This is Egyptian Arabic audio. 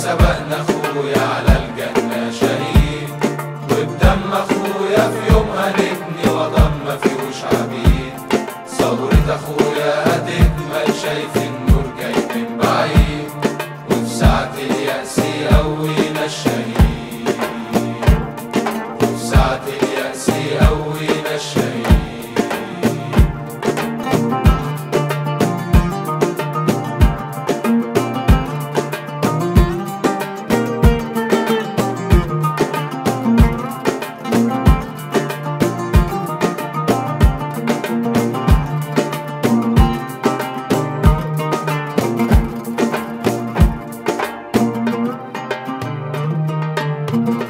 وسبقنا اخويا على الجنة شهيد وبدم اخويا في يوم هنبني وضم ما فيهوش عبيد ثورة اخويا هتكمل شايف النور جاي من بعيد وفي ساعة اليأس يقوينا الشهيد وفي ساعة اليأس يقوينا الشهيد thank you